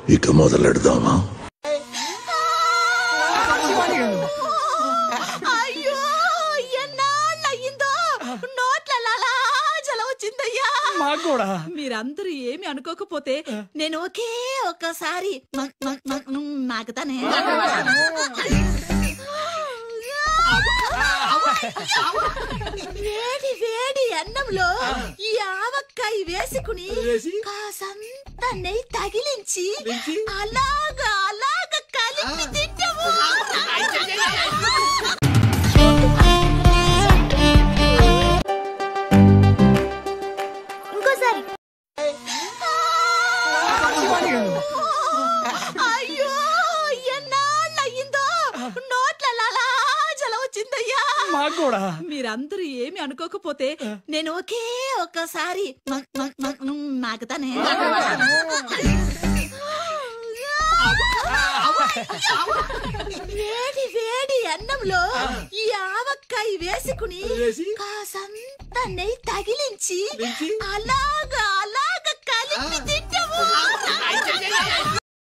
ఇక మొదలెడదామా అయ్యో ఎన్నాళ్ళయిందో నోట్ల జల వచ్చిందయ్యా మాకు కూడా మీరందరూ ఏమి అనుకోకపోతే నేను ఒకే ఒక్కసారి మ- మ- మ- నాకుతానే వేడి వేడి అన్నంలో ఈ ఆవక్కాయ వేసుకుని కాసంత నెయ్యి తగిలించి అలాగా అలాగా కలిపి తింటాము ఇంకోసారి అయ్యో ఎన్నాళ్ళయిందో నోట్ల జల వచ్చిందయ్యా మాకు కూడా మీరందరూ ఏమి అనుకోకపోతే నేను ఒకే ఒక్కసారి మ- మ- మ- నాకుతానే వేడి వేడి అన్నంలో ఈ ఆవక్కాయ వేసుకుని కాసంత నెయ్యి తగిలించి అలాగా అలాగా కలిపి